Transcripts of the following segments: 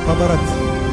انتظرت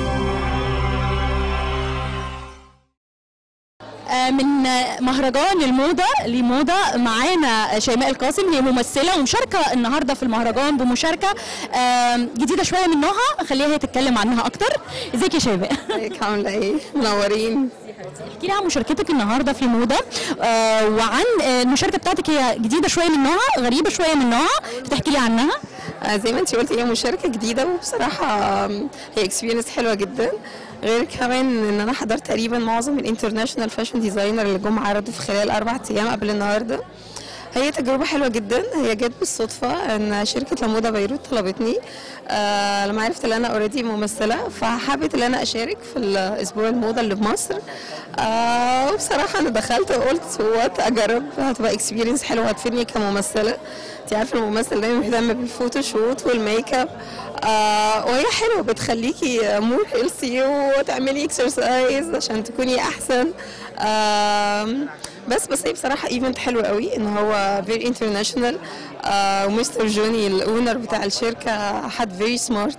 من مهرجان الموضة لموضة معانا شيماء القاسم هي ممثلة ومشاركة النهاردة في المهرجان بمشاركة آم، جديدة شوية من نوعها خليها هي تتكلم عنها أكتر ازيك يا شيماء ازيك عاملة ايه؟ منورين احكي لي عن مشاركتك النهاردة في موضة آه، وعن آه، المشاركة بتاعتك هي جديدة شوية من نوعها غريبة شوية من نوعها تحكي لي عنها آه، زي ما انت قلتي هي مشاركة جديدة وبصراحة آم، هي اكسبيرينس حلوة جدا غير كمان ان انا حضرت تقريبا معظم الانترناشونال فاشن ديزاينر اللي جم عرضوا في خلال اربع ايام قبل النهارده هي تجربة حلوة جدا هي جت بالصدفة ان شركة لموضة بيروت طلبتني آه لما عرفت ان انا اوريدي ممثلة فحبت ان انا اشارك في الاسبوع الموضة اللي في مصر آه وبصراحة انا دخلت وقلت وات اجرب هتبقى اكسبيرينس حلوة هتفيدني كممثلة انت عارفة الممثل دايما بيهتم بالفوتوشوت والميك اب آه وهي حلوة بتخليكي مور هيلثي وتعملي اكسرسايز عشان تكوني احسن آم، بس بس هي بصراحه ايفنت حلو قوي ان هو فيري انترناشونال ومستر جوني الاونر بتاع الشركه حد فيري سمارت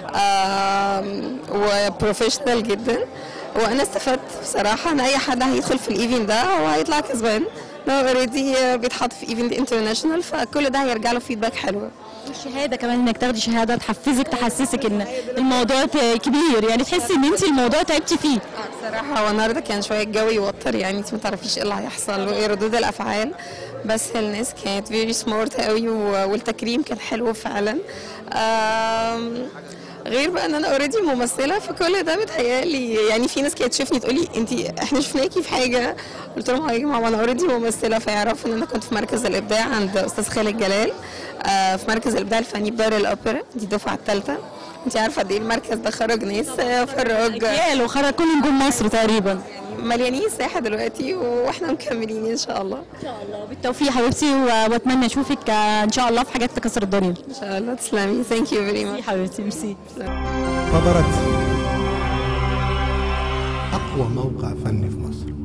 وبروفيشنال جدا وانا استفدت بصراحه ان اي حد هيدخل في الايفنت ده هو هيطلع كسبان ده اوريدي بيتحط في ايفنت انترناشونال فكل ده هيرجع له فيدباك حلوه الشهادة كمان انك تاخدي شهادة تحفزك تحسسك ان الموضوع ت- كبير يعني تحسي ان انت الموضوع تعبتي فيه بصراحة هو النهارده كان شوية الجو يوتر يعني انت ما تعرفيش ايه اللي هيحصل وايه ردود الافعال بس الناس كانت فيري سمارت قوي و- والتكريم كان حلو فعلا آم، غير بقى ان انا اوريدي ممثله فكل ده بتهيالي يعني في ناس كانت تشوفني تقولي انت احنا شفناكي في حاجه قلت لهم يا جماعه انا اوريدي ممثله فيعرفوا ان انا كنت في مركز الابداع عند استاذ خالد جلال آه، في مركز الابداع الفني بدار الاوبرا دي الدفعه الثالثه انت عارفه قد ايه المركز ده خرج ناس آه، فرج يا لو خرج كل نجوم مصر تقريبا مليانين الساحه دلوقتي واحنا مكملين ان شاء الله ان شاء الله بالتوفيق حبيبتي و- واتمنى اشوفك آه، ان شاء الله في حاجات تكسر الدنيا ان شاء الله تسلمي ثانك يو فيري ماتش حبيبتي ميرسي انتظرت أقوى موقع فني في مصر